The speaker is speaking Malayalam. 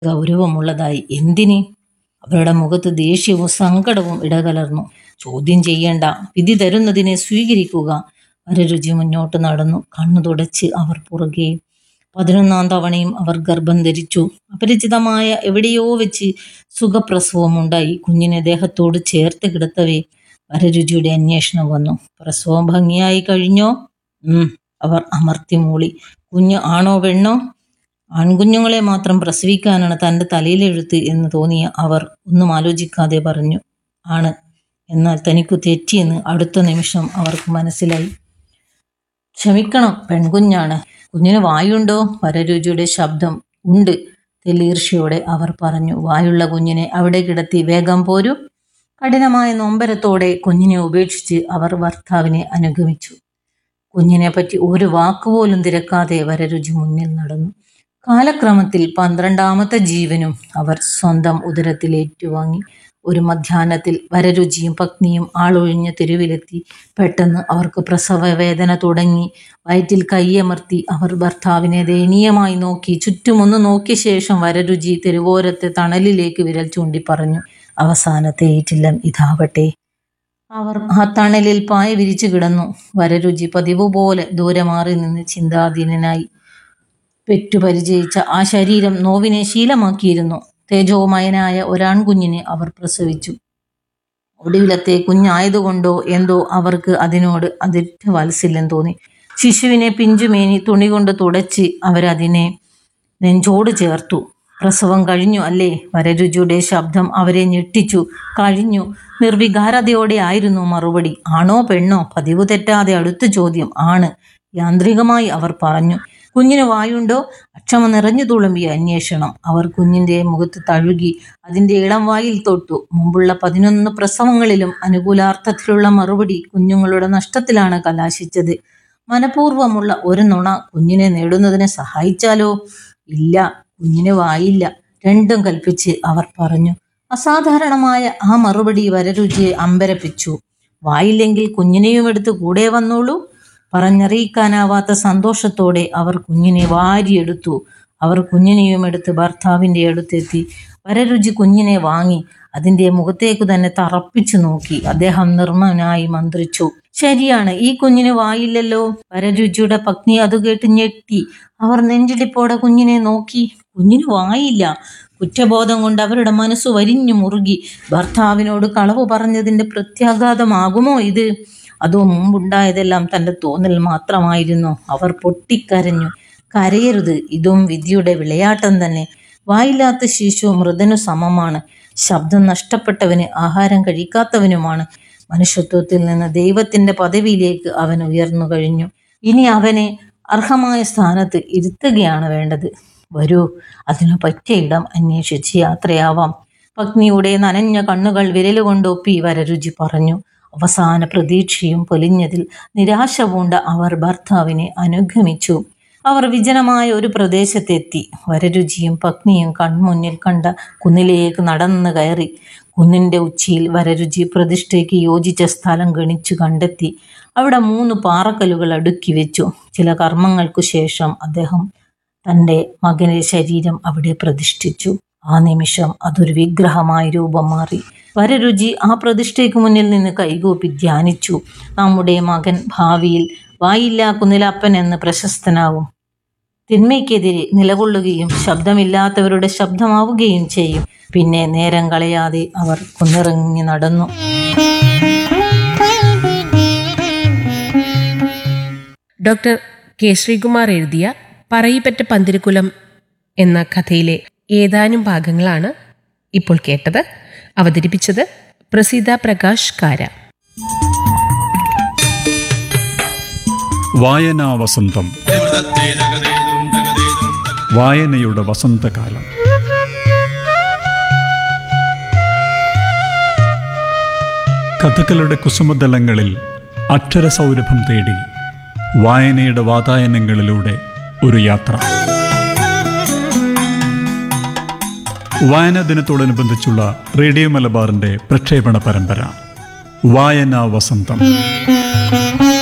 ഗൗരവമുള്ളതായി എന്തിന് അവരുടെ മുഖത്ത് ദേഷ്യവും സങ്കടവും ഇടകലർന്നു ചോദ്യം ചെയ്യേണ്ട വിധി തരുന്നതിനെ സ്വീകരിക്കുക വരരുചി മുന്നോട്ട് നടന്നു കണ്ണു തുടച്ച് അവർ പുറകെ പതിനൊന്നാം തവണയും അവർ ഗർഭം ധരിച്ചു അപരിചിതമായ എവിടെയോ വെച്ച് സുഖപ്രസവം ഉണ്ടായി കുഞ്ഞിനെ ദേഹത്തോട് ചേർത്ത് കിടത്തവേ വരരുചിയുടെ അന്വേഷണം വന്നു പ്രസവം ഭംഗിയായി കഴിഞ്ഞോ ഉം അവർ അമർത്തി മൂളി കുഞ്ഞ് ആണോ പെണ്ണോ ആൺകുഞ്ഞുങ്ങളെ മാത്രം പ്രസവിക്കാനാണ് തൻ്റെ തലയിലെഴുത്ത് എന്ന് തോന്നിയ അവർ ഒന്നും ആലോചിക്കാതെ പറഞ്ഞു ആണ് എന്നാൽ തനിക്കു തെറ്റിയെന്ന് അടുത്ത നിമിഷം അവർക്ക് മനസ്സിലായി ക്ഷമിക്കണം പെൺകുഞ്ഞാണ് കുഞ്ഞിന് വായുണ്ടോ വരരുചിയുടെ ശബ്ദം ഉണ്ട് തെല്ലീർഷയോടെ അവർ പറഞ്ഞു വായുള്ള കുഞ്ഞിനെ അവിടെ കിടത്തി വേഗം പോരൂ കഠിനമായ നൊമ്പരത്തോടെ കുഞ്ഞിനെ ഉപേക്ഷിച്ച് അവർ ഭർത്താവിനെ അനുഗമിച്ചു കുഞ്ഞിനെ പറ്റി ഒരു വാക്കുപോലും തിരക്കാതെ വരരുചി മുന്നിൽ നടന്നു കാലക്രമത്തിൽ പന്ത്രണ്ടാമത്തെ ജീവനും അവർ സ്വന്തം ഉദരത്തിൽ ഏറ്റുവാങ്ങി ഒരു മധ്യാഹ്നത്തിൽ വരരുചിയും പത്നിയും ആളൊഴിഞ്ഞ തെരുവിലെത്തി പെട്ടെന്ന് അവർക്ക് പ്രസവ വേദന തുടങ്ങി വയറ്റിൽ കൈയമർത്തി അവർ ഭർത്താവിനെ ദയനീയമായി നോക്കി ചുറ്റുമൊന്ന് നോക്കിയ ശേഷം വരരുചി തെരുവോരത്തെ തണലിലേക്ക് വിരൽ ചൂണ്ടി പറഞ്ഞു അവസാനത്തെ ഏറ്റില്ലം ഇതാവട്ടെ അവർ ആ തണലിൽ പായ വിരിച്ചു കിടന്നു വരരുചി പതിവ് പോലെ ദൂരെ മാറി നിന്ന് ചിന്താധീനനായി പെറ്റു പരിചയിച്ച ആ ശരീരം നോവിനെ ശീലമാക്കിയിരുന്നു തേജോമയനായ ഒരാൺകുഞ്ഞിനെ അവർ പ്രസവിച്ചു ഒടുവിലത്തെ കുഞ്ഞായതുകൊണ്ടോ എന്തോ അവർക്ക് അതിനോട് അതിറ്റ വാത്സല്യം തോന്നി ശിശുവിനെ പിഞ്ചുമേനി തുണി കൊണ്ട് തുടച്ച് അവരതിനെ നെഞ്ചോട് ചേർത്തു പ്രസവം കഴിഞ്ഞു അല്ലേ വരരുചിയുടെ ശബ്ദം അവരെ ഞെട്ടിച്ചു കഴിഞ്ഞു നിർവികാരതയോടെ ആയിരുന്നു മറുപടി ആണോ പെണ്ണോ പതിവ് തെറ്റാതെ അടുത്ത ചോദ്യം ആണ് യാന്ത്രികമായി അവർ പറഞ്ഞു കുഞ്ഞിന് വായുണ്ടോ അക്ഷമ നിറഞ്ഞു തുളുമ്പിയ അന്വേഷണം അവർ കുഞ്ഞിന്റെ മുഖത്ത് തഴുകി അതിന്റെ ഇളം വായിൽ തൊട്ടു മുമ്പുള്ള പതിനൊന്ന് പ്രസവങ്ങളിലും അനുകൂലാർത്ഥത്തിലുള്ള മറുപടി കുഞ്ഞുങ്ങളുടെ നഷ്ടത്തിലാണ് കലാശിച്ചത് മനഃപൂർവ്വമുള്ള ഒരു നുണ കുഞ്ഞിനെ നേടുന്നതിനെ സഹായിച്ചാലോ ഇല്ല കുഞ്ഞിന് വായില്ല രണ്ടും കൽപ്പിച്ച് അവർ പറഞ്ഞു അസാധാരണമായ ആ മറുപടി വരരുചിയെ അമ്പരപ്പിച്ചു വായില്ലെങ്കിൽ കുഞ്ഞിനെയും എടുത്ത് കൂടെ വന്നോളൂ പറഞ്ഞറിയിക്കാനാവാത്ത സന്തോഷത്തോടെ അവർ കുഞ്ഞിനെ വാരിയെടുത്തു അവർ കുഞ്ഞിനെയും എടുത്ത് ഭർത്താവിൻ്റെ അടുത്തെത്തി വരരുചി കുഞ്ഞിനെ വാങ്ങി അതിന്റെ മുഖത്തേക്ക് തന്നെ തറപ്പിച്ചു നോക്കി അദ്ദേഹം നിർമ്മനായി മന്ത്രിച്ചു ശരിയാണ് ഈ കുഞ്ഞിന് വായില്ലല്ലോ വരരുചിയുടെ പത്നി അത് കേട്ട് ഞെട്ടി അവർ നെഞ്ചിടിപ്പോടെ കുഞ്ഞിനെ നോക്കി കുഞ്ഞിന് വായില്ല കുറ്റബോധം കൊണ്ട് അവരുടെ മനസ്സ് വരിഞ്ഞു മുറുകി ഭർത്താവിനോട് കളവ് പറഞ്ഞതിന്റെ പ്രത്യാഘാതമാകുമോ ഇത് അതോ മുമ്പുണ്ടായതെല്ലാം തന്റെ തോന്നൽ മാത്രമായിരുന്നു അവർ പൊട്ടിക്കരഞ്ഞു കരയരുത് ഇതും വിധിയുടെ വിളയാട്ടം തന്നെ വായില്ലാത്ത ശിശു മൃദനു സമമാണ് ശബ്ദം നഷ്ടപ്പെട്ടവന് ആഹാരം കഴിക്കാത്തവനുമാണ് മനുഷ്യത്വത്തിൽ നിന്ന് ദൈവത്തിന്റെ പദവിയിലേക്ക് അവൻ ഉയർന്നു കഴിഞ്ഞു ഇനി അവനെ അർഹമായ സ്ഥാനത്ത് ഇരുത്തുകയാണ് വേണ്ടത് വരൂ അതിനു പറ്റിയ ഇടം അന്വേഷിച്ച് യാത്രയാവാം പത്നിയുടെ നനഞ്ഞ കണ്ണുകൾ വിരലുകൊണ്ടൊപ്പി വരരുചി പറഞ്ഞു അവസാന പ്രതീക്ഷയും പൊലിഞ്ഞതിൽ നിരാശ പൂണ്ട അവർ ഭർത്താവിനെ അനുഗമിച്ചു അവർ വിജനമായ ഒരു പ്രദേശത്തെത്തി വരരുചിയും പത്നിയും കൺമുന്നിൽ കണ്ട കുന്നിലേക്ക് നടന്നു കയറി കുന്നിന്റെ ഉച്ചിയിൽ വരരുചി പ്രതിഷ്ഠയ്ക്ക് യോജിച്ച സ്ഥലം ഗണിച്ചു കണ്ടെത്തി അവിടെ മൂന്ന് പാറക്കല്ലുകൾ അടുക്കി വെച്ചു ചില കർമ്മങ്ങൾക്കു ശേഷം അദ്ദേഹം തൻ്റെ മകന്റെ ശരീരം അവിടെ പ്രതിഷ്ഠിച്ചു ആ നിമിഷം അതൊരു വിഗ്രഹമായി രൂപം മാറി വരരുചി ആ പ്രതിഷ്ഠയ്ക്ക് മുന്നിൽ നിന്ന് കൈകൂപ്പി ധ്യാനിച്ചു നമ്മുടെ മകൻ ഭാവിയിൽ വായില്ലാ കുന്നിലപ്പൻ എന്ന് പ്രശസ്തനാവും തിന്മയ്ക്കെതിരെ നിലകൊള്ളുകയും ശബ്ദമില്ലാത്തവരുടെ ശബ്ദമാവുകയും ചെയ്യും പിന്നെ നേരം കളയാതെ അവർ കുന്നിറങ്ങി നടന്നു ഡോക്ടർ കെ ശ്രീകുമാർ എഴുതിയ പറയിപ്പറ്റ പന്തിരുകുലം എന്ന കഥയിലെ ഏതാനും ഭാഗങ്ങളാണ് ഇപ്പോൾ കേട്ടത് അവതരിപ്പിച്ചത് പ്രസീത പ്രകാശ് കാര വായനാ വസന്തം വായനയുടെ വസന്തകാലം കഥകളുടെ കുസുമതലങ്ങളിൽ അക്ഷരസൗരഭം തേടി വായനയുടെ വാതായനങ്ങളിലൂടെ ഒരു യാത്ര വായനാ ദിനത്തോടനുബന്ധിച്ചുള്ള റേഡിയോ മലബാറിന്റെ പ്രക്ഷേപണ പരമ്പര വായനാ വസന്തം